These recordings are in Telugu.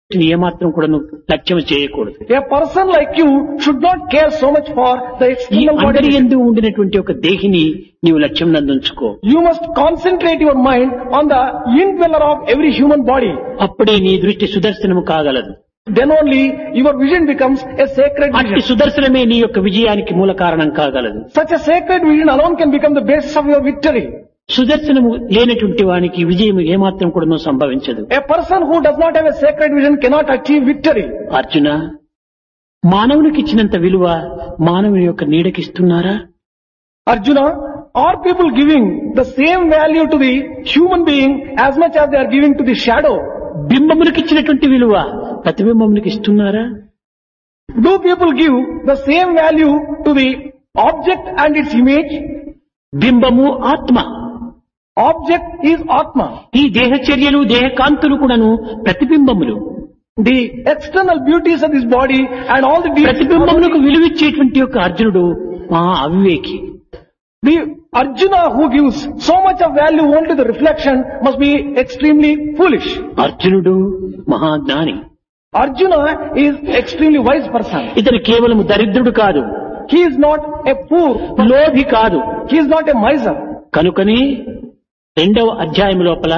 ఏమాత్రం కూడా నువ్వు లక్ష్యం చేయకూడదు A person like you should not care so much for the ఈ external అందరి body. ఎందు ఉండినటువంటి ఒక దేహిని నీవు లక్ష్యం నందుంచుకో You must concentrate your mind on the indweller of every human body. అప్పుడే నీ దృష్టి సుదర్శనము కాగలదు Then only your vision becomes a sacred అట్టి vision. సుదర్శనమే నీ యొక్క విజయానికి మూల కారణం కాగలదు Such a sacred vision alone can become the basis of your victory. సుదర్శనము లేనటువంటి వానికి విజయం ఏమాత్రం కూడా సంభవించదు A person who does not have a sacred vision cannot achieve victory. Arjuna మానవునికి ఇచ్చినంత విలువ మానవుని యొక్క నీడకి ఇస్తున్నారా Arjuna, are people giving the same value to the human being as much as they are giving to the shadow? బింబమునికి ఇచ్చినటువంటి విలువ ప్రతిబింబమునికి ఇస్తున్నారా Do people give the same value to the object and its image? బింబము ఆత్మ Object is Atma. ఈ దేహచర్యలు దేహకాంతులు కూడాను ప్రతిబింబములు The external beauties of this body and all the deeds. ప్రతిబింబములకు విలువిచ్చేటువంటి యొక్క అర్జునుడు మా అవివేకి The Arjuna who gives so much of value only to the reflection must be extremely foolish. అర్జునుడు మహాజ్ఞాని Arjuna is extremely wise person. ఇతను కేవలం దరిద్రుడు కాదు He is not a poor, లోభి కాదు he is not a miser. కనుకనే రెండవ అధ్యాయం లోపల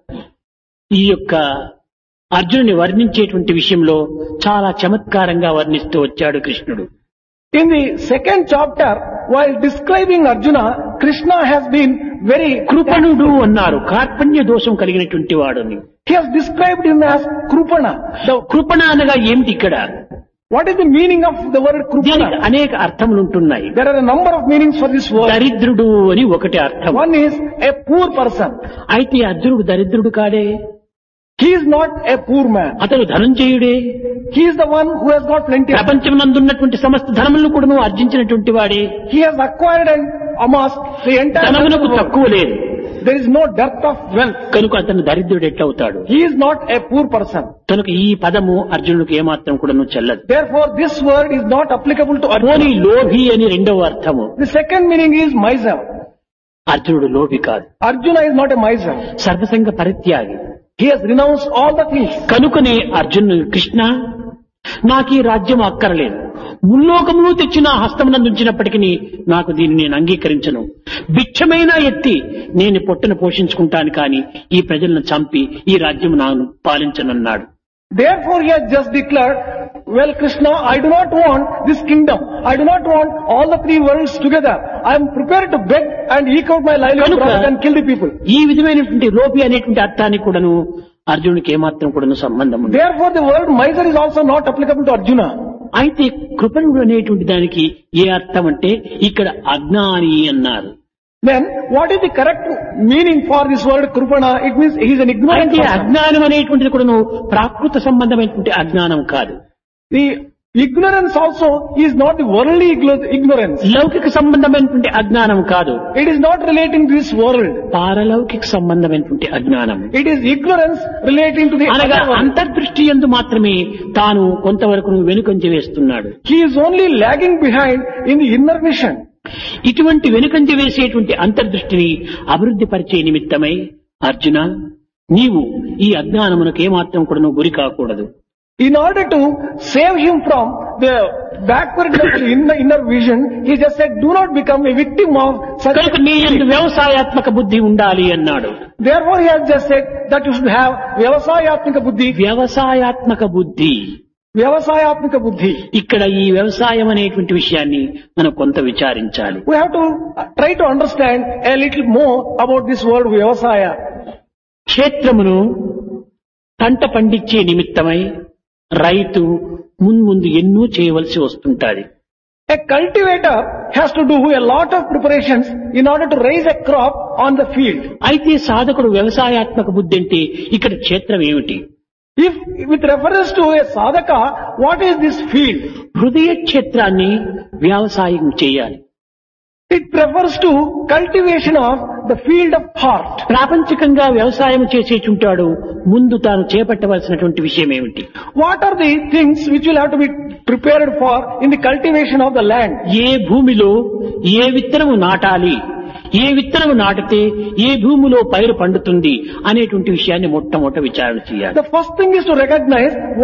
ఈ యొక్క అర్జునుని వర్ణించేటువంటి విషయంలో చాలా చమత్కారంగా వర్ణిస్తూ వచ్చాడు కృష్ణుడు In the second chapter, while describing Arjuna, Krishna has been very కృపణుడు అన్నారు కార్పణ్య దోషం కలిగినటువంటి వాడుని He has described him as Krupana. The, కృపణ అనగా ఏమిటి ఇక్కడ what is the meaning of the word దీనికి Krupana? అనేక అర్థములు ఉంటున్నాయి There are a number of meanings for this word. దరిద్రుడు అని ఒకటి అర్థం One is a poor person. అయితే అర్జునుడు దరిద్రుడు కాడే He is not a poor man. అతను ధనంజయుడే He is the one who has got plenty of ప్రపంచమునందున్నటువంటి సమస్త ధనములను కూడా అర్జించినటువంటి వాడే He has acquired and amassed the entire ధనమునకు wealth. తక్కువ లేదు There is no dearth of wealth. కనుక అతను దరిద్రుడు ఎట్లవుతాడు He is not a poor person. కనుక ఈ పదము అర్జునుడికి ఏమాత్రం కూడా చెల్లదు Therefore, this word is not applicable to పోనీ Arjuna. లోభి అని రెండవ అర్థము The second meaning is miser. అర్జునుడు లోభి కాదు Arjuna is not a miser. సర్వసంగ పరిత్యాగి He has renounced all the things. కనుకనే అర్జునుడు కృష్ణ నాకు ఈ రాజ్యం అక్కరలేదు ముల్లోకములు తెచ్చి నా హస్తమునందుంచినప్పటికీ నాకు దీన్ని నేను అంగీకరించను భిక్షమైన ఎత్తి నేను పొట్టను పోషించుకుంటాను కానీ ఈ ప్రజలను చంపి ఈ రాజ్యం నాను పాలించనన్నాడు Therefore, he has just declared, well, Krishna, I do not want this kingdom. I do not want all the three worlds together. I am prepared to beg and eke out my livelihood Kanuka- rather than kill the people. ఈ విధమైనటువంటి లోపి అనేటువంటి అర్థానికి కూడాను అర్జునుడికి ఏమాత్రం కూడాను సంబంధం ఉంది Therefore, the word miser is also not applicable to Arjuna. అయితే కృపణుడు అనేటువంటి దానికి ఏ అర్థం అంటే ఇక్కడ అజ్ఞాని అన్నారు Then, what is the correct meaning for this word Krupana? It means he is an ignorant అయితే person. అజ్ఞానం అనేటువంటిది కూడాను ప్రాకృత సంబంధమైనటువంటి అజ్ఞానం కాదు The ignorance also is not the worldly igno- ignorance. లౌకిక సంబంధమైనటువంటి అజ్ఞానం కాదు It is not relating to this world. పారలౌకిక సంబంధమైనటువంటి అజ్ఞానం It is ignorance relating to the అనగా other world. అంతర్దృష్టి ఎందు మాత్రమే తాను కొంతవరకు వెనుకంజ వేస్తున్నాడు He is only lagging behind in the inner vision. ఇటువంటి వెనుకంజ వేసేటువంటి అంతర్దృష్టిని అభివృద్ధి పరిచే నిమిత్తమై అర్జున నీవు ఈ అజ్ఞానమునకు ఏమాత్రం కూడా నువ్వు గురి కాకూడదు In order to save him from the backwardness of the inner, inner vision, he just said, do not become a victim of such కనుక నీ ఎందు వ్యవసాయాత్మక బుద్ధి ఉండాలి అన్నాడు Therefore he has just said that you should have Vyavasayatmika Buddhi. వ్యవసాయాత్మక బుద్ధి Vyavasayatmika Buddhi. ఇక్కడ ఈ వ్యవసాయం అనేటువంటి విషయాన్ని మనం కొంత విచారించాలి We have to uh, try to understand a little more about this word Vyavasaya. క్షేత్రమును పంట పండించే నిమిత్తమై రైతు మున్ముందు ఎన్నో చేయవలసి వస్తుంటాది A cultivator has to do a lot of preparations in order to raise a crop on the field. అయితే సాధకుడు వ్యవసాయాత్మక బుద్ధి అంటే ఇక్కడ క్షేత్రం ఏమిటి If with reference to a sadhaka, what is this field? హృదయ క్షేత్రాన్ని వ్యవసాయం చేయాలి It refers to cultivation of the field of heart. ప్రాపంచికంగా వ్యవసాయం చేసేటుంటాడు ముందు తాను చేపట్టవలసినటువంటి విషయం ఏమిటి What are the things which will have to be prepared for in the cultivation of the land? ఏ భూమిలో ఏ విత్తనము నాటాలి ఏ విత్తనము నాటితే ఏ భూమిలో పైరు పండుతుంది అనేటువంటి విషయాన్ని మొట్టమొదట విచారణ చేయాలి The first thing is to recognize